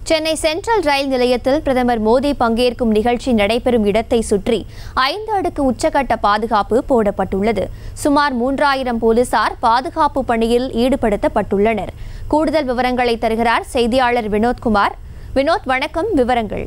Chennai central ரயில் நிலையத்தில் பிரதமர் மோடி பங்கேற்கும் நிகழ்ச்சி நடைபெறும் இடத்தை சுற்றி ஐந்து அடுக்கு உச்சகட்ட பாதுகாப்பு போடப்பட்டுள்ளது சுமார் மூன்றாயிரம் போலீசார் பாதுகாப்பு பணியில் ஈடுபடுத்தப்பட்டுள்ளனர் கூடுதல் விவரங்களை தருகிறார் செய்தியாளர் வினோத்குமார் வினோத் வணக்கம் விவரங்கள்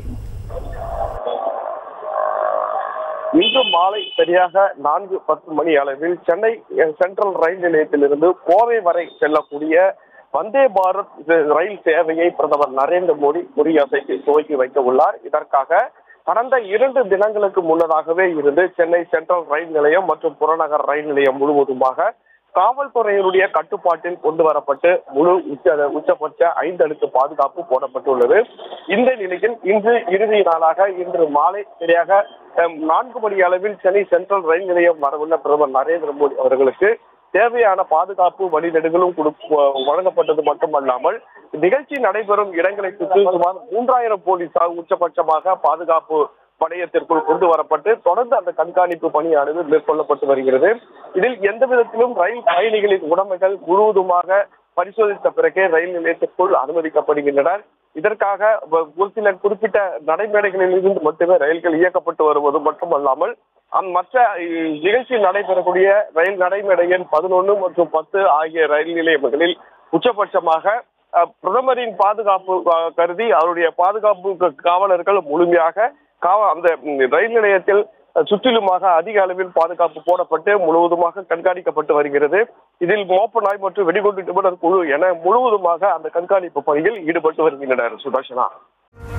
இன்று மாலை சரியாக நான்கு பத்து மணி அளவில் சென்னை சென்ட்ரல் ரயில் நிலையத்திலிருந்து கோவை வரை செல்லக்கூடிய வந்தே பாரத் இது ரயில் சேவையை பிரதமர் நரேந்திர மோடி கொடியசைக்கு துவக்கி வைக்க உள்ளார் இதற்காக கடந்த இரண்டு தினங்களுக்கு முன்னதாகவே இருந்து சென்னை சென்ட்ரல் ரயில் நிலையம் மற்றும் புறநகர் ரயில் நிலையம் முழுவதுமாக காவல்துறையினுடைய கட்டுப்பாட்டில் கொண்டு வரப்பட்டு முழு உச்ச உச்சபட்ச ஐந்து அடுக்கு பாதுகாப்பு போடப்பட்டுள்ளது இந்த நிலையில் இன்று இறுதி நாளாக இன்று மாலை சரியாக அஹ், நான்கு மணி அளவில் சென்னை சென்ட்ரல் ரயில் நிலையம் வரவுள்ள பிரதமர் நரேந்திர மோடி அவர்களுக்கு தேவையான பாதுகாப்பு வழிநெடுகளும் கொடுக்க- வழங்கப்பட்டது மட்டுமல்லாமல் நிகழ்ச்சி நடைபெறும் இடங்களை சுற்றி சுமார் மூன்றாயிரம் போலீசார் உச்சபட்சமாக பாதுகாப்பு படையத்திற்குள் கொண்டு வரப்பட்டு தொடர்ந்து அந்த கண்காணிப்பு பணியானது மேற்கொள்ளப்பட்டு வருகிறது இதில் எந்த விதத்திலும் ரயில் பயணிகளின் உடைமைகள் முழுவதுமாக பரிசோதித்த பிறகே ரயில் நிலையத்திற்குள் அனுமதிக்கப்படுகின்றனர் இதற்காக வ- ஒரு சில குறிப்பிட்ட நடைமேடைகளில் இருந்து மட்டுமே ரயில்கள் இயக்கப்பட்டு வருவது மட்டுமல்லாமல் அந்த மற்ற இ- நிகழ்ச்சி நடைபெறக்கூடிய ரயில் நடைமேடை எண் பதினொன்று மற்றும் பத்து ஆகிய ரயில் நிலையங்களில் உச்சபட்சமாக அஹ், பிரதமரின் பாதுகாப்பு அஹ், கருதி அவருடைய பாதுகாப்பு க- காவலர்கள் முழுமையாக காவ அந்த ம், ரயில் நிலையத்தில் அஹ், சுற்றிலுமாக அதிக அளவில் பாதுகாப்பு போடப்பட்டு முழுவதுமாக கண்காணிக்கப்பட்டு வருகிறது இதில் மோப்ப நாய் மற்றும் வெடிகுண்டு நிபுணர் குழு என முழுவதுமாக அந்த கண்காணிப்பு பணியில் ஈடுபட்டு வருகின்றனர் சுதர்ஷனா